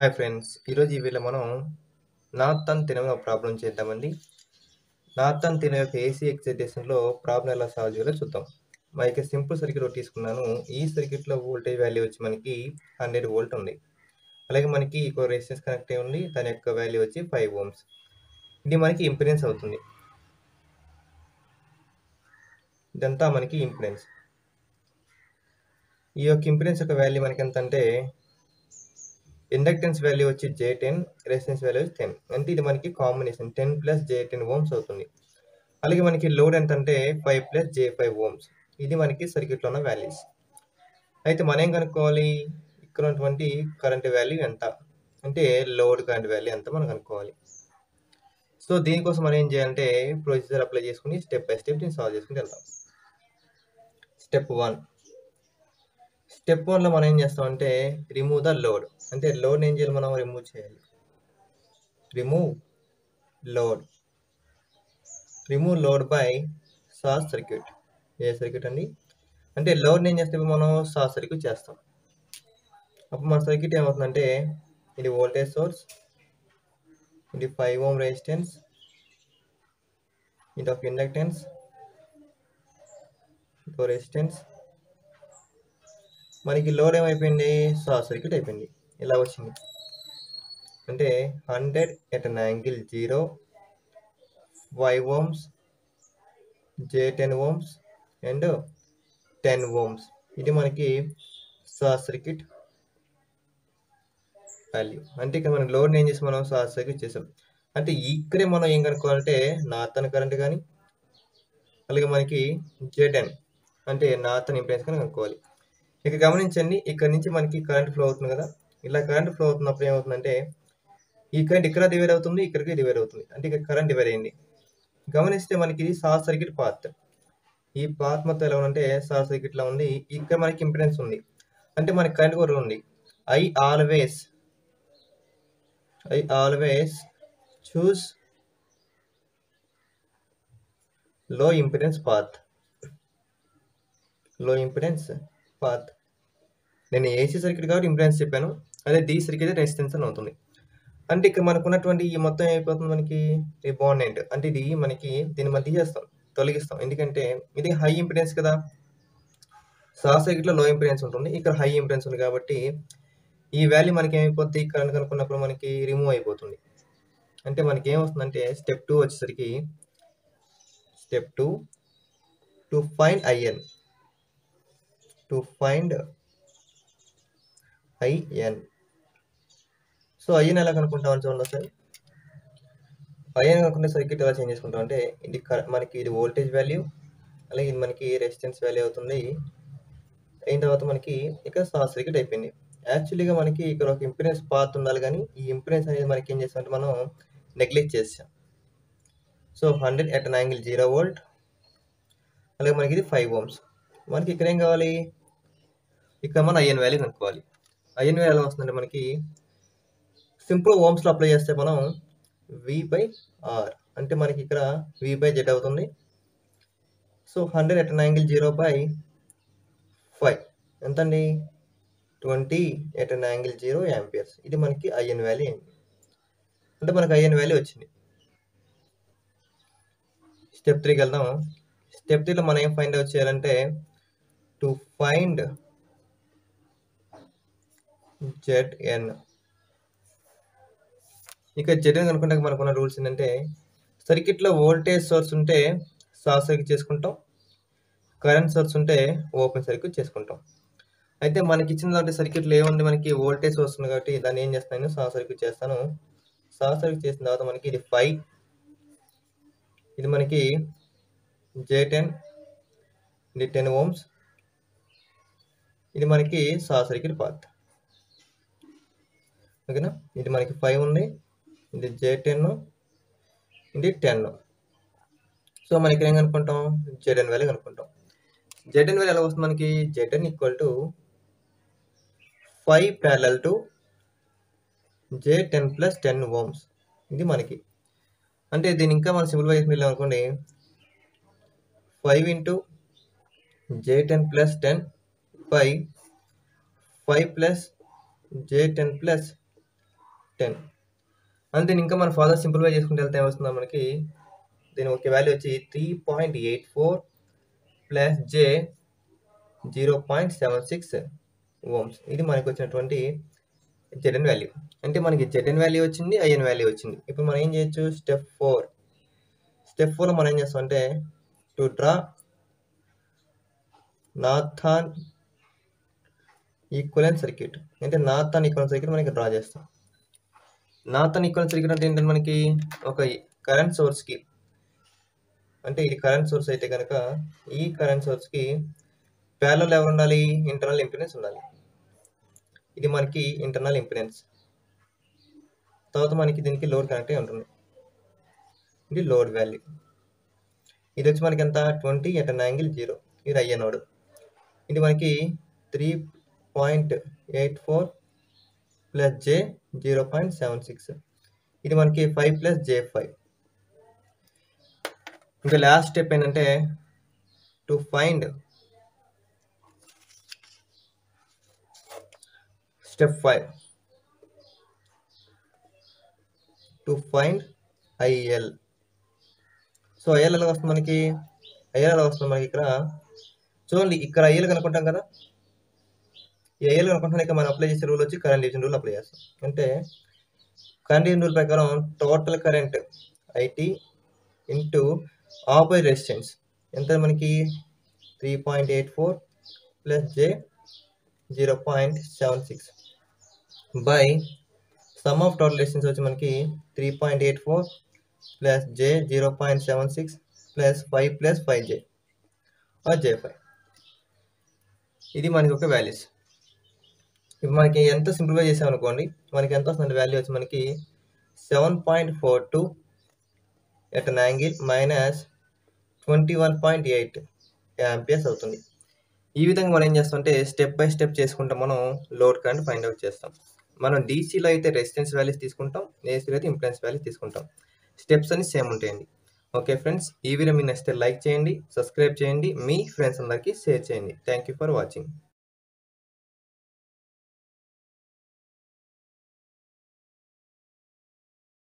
hi friends ఈరోజు ఈ వీడియోలో మనం నార్తన్ తినవ ప్రాబ్లం చేద్దామండి నార్తన్ తినవ యొక్క ఏసీ ఎక్సైటేషన్లో ప్రాబ్లం ఎలా సాల్వ్ చేయాలో చూద్దాం మనకి సింపుల్ సర్క్యూట్ ఒకటి తీసుకున్నాను ఈ సర్క్యూట్లో వోల్టేజ్ వాల్యూ వచ్చి మనకి హండ్రెడ్ వోల్ట్ ఉంది అలాగే మనకి ఒక రెసిస్టెన్స్ కనెక్ట్ అయి ఉంది దాని యొక్క వాల్యూ వచ్చి ఫైవ్ ఓమ్స్ ఇది మనకి ఇంపిడెన్స్ అవుతుంది ఇదంతా మనకి ఇంపిడెన్స్ ఈ యొక్క ఇంపిడెన్స్ యొక్క వాల్యూ మనకి ఎంత అంటే ఇండక్టెన్స్ వాల్యూ వచ్చి జే టెన్ రెసిస్టెన్స్ వాల్యూ వచ్చి టెన్ అంటే ఇది మనకి కాంబినేషన్ టెన్ ప్లస్ జే టెన్ ఓమ్స్ అవుతుంది అలాగే మనకి లోడ్ ఎంత అంటే ఫైవ్ ప్లస్ జే ఫైవ్ ఓమ్స్ ఇది మనకి సర్క్యూట్లో ఉన్న వాల్యూస్ అయితే మనం ఏం కనుక్కోవాలి ఇక్కడ ఉన్నటువంటి కరెంట్ వాల్యూ ఎంత అంటే లోడ్ కరెంట్ వాల్యూ ఎంత మనం కనుక్కోవాలి సో దీనికోసం మనం ఏం చేయాలంటే ప్రొసీజర్ అప్లై చేసుకుని స్టెప్ బై స్టెప్ దీన్ని సాల్వ్ చేసుకుని వెళ్దాం స్టెప్ వన్ స్టెప్ వన్లో మనం ఏం చేస్తామంటే రిమూవ్ ద లోడ్ అంటే లోడ్ ఏం చేయాలి మనం రిమూవ్ చేయాలి remove load remove load by short circuit ఏ సర్క్యూట్ అండి అంటే లోడ్ ఏం చేస్తే మనం షార్ట్ సర్క్యూట్ చేస్తాం అప్పుడు మన సర్క్యూట్ ఏమవుతుందంటే ఇది వోల్టేజ్ సోర్స్ ఇది ఫైవ్ ఓమ్ రెసిస్టెన్స్ ఇది ఒక ఇండక్టెన్స్ ఇంకో రెసిస్టెన్స్ మనకి లోడ్ ఏమైపోయింది షార్ట్ సర్క్యూట్ అయిపోయింది ఇలా వచ్చింది అంటే hundred at an angle zero five ohms J ten ohms and ten ohms ఇది మనకి షార్ట్ సర్క్యూట్ వాల్యూ అంటే ఇక్కడ మనం లోడ్ ఏం చేసి మనం షార్ట్ సర్క్యూట్ చేసాం అంటే ఇక్కడే మనం ఏం కనుక్కోవాలంటే నార్తన్ కరెంట్ కానీ అలాగే మనకి జేటెన్ అంటే నార్తన్ ఇంపెడెన్స్ కానీ కనుక్కోవాలి ఇక గమనించండి ఇక్కడ నుంచి మనకి కరెంట్ ఫ్లో అవుతుంది కదా ఇలా కరెంట్ ఫ్లో అవుతున్నప్పుడు ఏమవుతుందంటే ఈ కరెంట్ ఇక్కడ డివైడ్ అవుతుంది ఇక్కడికి డివైడ్ అవుతుంది అంటే ఇక్కడ కరెంట్ డివైడ్ అయింది గమనిస్తే మనకి ఇది షార్ట్ సర్క్యూట్ పాత్ ఈ పాత్ మొత్తం ఎలా ఉందంటే షార్ట్ సర్క్యూట్ లా ఉంది ఇక్కడ మనకి ఇంపిడెన్స్ ఉంది అంటే మనకి కరెంట్ కూడా ఉంది I always I always choose low impedance path low impedance path నేను ఏసీ సర్క్యూట్ కాబట్టి ఇంపిడెన్స్ చెప్పాను అదే డి సర్క్యూట్ రెసిస్టెన్స్ అని అవుతుంది అంటే ఇక్కడ మనకు ఉన్నటువంటి ఈ మొత్తం అయిపోతుంది మనకి రిబాండెంట్ అంటే ఇది మనకి దీన్ని మనం తీసేస్తాం తొలగిస్తాం ఎందుకంటే ఇది హై ఇంపిడెన్స్ కదా షార్ట్ సర్క్యూట్లో లో ఇంపిడెన్స్ ఉంటుంది ఇక్కడ హై ఇంపిడెన్స్ ఉంది కాబట్టి ఈ వాల్యూ మనకి ఏమైపోద్ది కరెంట్ కనుక్కున్నప్పుడు మనకి రిమూవ్ అయిపోతుంది అంటే మనకి ఏమొస్తుందంటే స్టెప్ టూ వచ్చేసరికి step two to find I N to find I N so I N ఎలా కనుక్కుంటామని చూడండి సార్ ఐఎన్ కనుక్కునే సర్క్యూట్ ఎలా చేంజ్ చేసుకుంటాం అంటే ఇది కర- మనకి ఇది వోల్టేజ్ వాల్యూ అలాగే ఇది మనకి రెసిస్టెన్స్ వాల్యూ అవుతుంది అయిన తర్వాత మనకి ఇక్కడ షార్ట్ సర్క్యూట్ అయిపోయింది యాక్చువల్లీగా మనకి ఇక్కడ ఒక ఇంపిడెన్స్ పాత్ ఉండాలి కానీ ఈ ఇంపిడెన్స్ అనేది మనకి ఏం చేస్తామంటే మనం నెగ్లెక్ట్ చేసాం so hundred at an angle zero volt అలాగే మనకి ఇది ఫైవ్ ఓమ్స్ మనకి ఇక్కడ ఏం కావాలి ఇక్కడ మనం ఐఎన్ వాల్యూ కనుక్కోవాలి ఐఎన్ వాల్యూ ఎలా వస్తుందంటే మనకి సింపుల్ ఓమ్స్లో అప్లై చేస్తే మనం వి బై ఆర్ అంటే మనకి ఇక్కడ వి బై జెడ్ అవుతుంది so hundred at an angle zero by five ఎంతండి twenty at an angle zero amperes ఇది మనకి ఐఎన్ వాల్యూ అయింది అంటే మనకి ఐఎన్ వాల్యూ వచ్చింది స్టెప్ త్రీకి వెళ్దాం స్టెప్ త్రీలో మనం ఏం ఫైండ్ అవుట్ చేయాలంటే టు ఫైండ్ జెడ్ ఎన్ ఇక జెడ్ ఎన్ కనుకుంటే మనకున్న రూల్స్ ఏంటంటే సర్క్యూట్లో వోల్టేజ్ సోర్స్ ఉంటే షార్ట్ సర్క్యూట్ చేసుకుంటాం కరెంట్ సోర్స్ ఉంటే ఓపెన్ సర్క్యూట్ చేసుకుంటాం అయితే మనకి ఇచ్చిన దాంట్లో సర్క్యూట్లో ఏముంది మనకి వోల్టేజ్ సోర్స్ ఉంది కాబట్టి దాన్ని ఏం చేస్తాను షార్ట్ సర్క్యూట్ చేస్తాను షార్ట్ సర్క్యూట్ చేసిన తర్వాత మనకి ఇది ఫైవ్ ఇది మనకి జే టెన్ ఇది టెన్ ఓమ్స్ ఇది మనకి షార్ట్ సర్క్యూట్ పాత్ ఓకేనా ఇది మనకి ఫైవ్ ఉంది ఇది జే టెన్ ఇది టెన్ సో మనకి ఏం కనుక్కుంటాం జెడెన్ వాల్యూ కనుక్కుంటాం జెడెన్ వాల్యూ ఎలా వస్తుంది మనకి Z N equal to five parallel to J ten plus ten ohms ఇది మనకి అంటే దీన్ని ఇంకా మనం సింప్లిఫై చేసి వెళ్ళాం అనుకోండి five into j ten plus ten five five plus జే టెన్ ప్లస్ టెన్ అంతే ఇంకా మనం ఫాదర్ సింప్లిఫై చేసుకుంటే వెళ్తే ఏమొస్తుందో మనకి దీని ఒక వాల్యూ వచ్చి three point eight four plus j zero point seven six ohms ఇది మనకి వచ్చినటువంటి జెడెన్ వాల్యూ అంటే మనకి జెడెన్ వాల్యూ వచ్చింది ఐఎన్ వాల్యూ వచ్చింది ఇప్పుడు మనం ఏం చేయొచ్చు స్టెప్ ఫోర్ స్టెప్ ఫోర్లో మనం ఏం చేస్తాం అంటే to draw Norton equivalent circuit అంటే నాథాన్ ఈక్వలెంట్ సర్క్యూట్ మనకి డ్రా చేస్తాం నాథాన్ ఈక్వలెంట్ సర్క్యూట్ అంటే ఏంటంటే మనకి ఒక కరెంట్ సోర్స్కి అంటే ఇది కరెంట్ సోర్స్ అయితే కనుక ఈ కరెంట్ సోర్స్కి ప్యారల్ ఎవరు ఉండాలి ఇంటర్నల్ ఇంపిడెన్స్ ఉండాలి ఇది మనకి ఇంటర్నల్ ఇంపిడెన్స్ తర్వాత మనకి దీనికి లోడ్ కనెక్ట్ అయి ఉంటుంది ఇది లోడ్ వాల్యూ ఇది వచ్చి మనకి ఎంత twenty at an angle zero ఇది అయ్యే నోడ్ ఇది మనకి three point eight four plus j zero point seven six ఇది మనకి ఫైవ్ ప్లస్ జే ఫైవ్ ఇంకా లాస్ట్ స్టెప్ ఏంటంటే to find step five to find IL so IL ఎలా వస్తుంది మనకి ఐఎల్ ఎలా వస్తుంది మనకి ఇక్కడ చూడండి ఇక్కడ ఐఎల్ కనుక్కుంటాం కదా ఈ ఐఎల్ కనుక్కుంటాం ఇక్కడ మనం అప్లై చేసే రూల్ వచ్చి కరెంట్ డివిజన్ రూల్ అప్లై చేస్తాం అంటే కరెంట్ డివిజన్ రూల్ ప్రకారం టోటల్ కరెంట్ ఐటీ ఇంటూ ఆపై రెసిస్టెన్స్ ఎంత మనకి three point eight four plus j zero point seven six by sum of total resistance వచ్చి మనకి three point eight four plus j zero point seven six plus five plus five j j five ఇది మనకి ఒక values ఇప్పుడు మనకి ఎంత simplify చేసామనుకోండి మనకి ఎంత వస్తుంది వాల్యూ వచ్చి మనకి seven point four two at an angle minus twenty one point eight amperes అవుతుంది ఈ విధంగా మనం ఏం చేస్తామంటే స్టెప్ బై స్టెప్ చేసుకుంటాం మనం లోడ్ కరెంట్ ఫైండ్ అవుట్ చేస్తాం మనం డీసీలో అయితే రెసిస్టెన్స్ వాల్యూస్ తీసుకుంటాం ఏసీలో అయితే ఇంపెడెన్స్ వాల్యూస్ తీసుకుంటాం స్టెప్స్ అన్ని సేమ్ ఉంటాయండి ఓకే ఫ్రెండ్స్ ఈ వీడియో మీకు నచ్చితే లైక్ చేయండి సబ్స్క్రైబ్ చేయండి మీ ఫ్రెండ్స్ అందరికీ షేర్ చేయండి థ్యాంక్ యూ ఫర్ వాచింగ్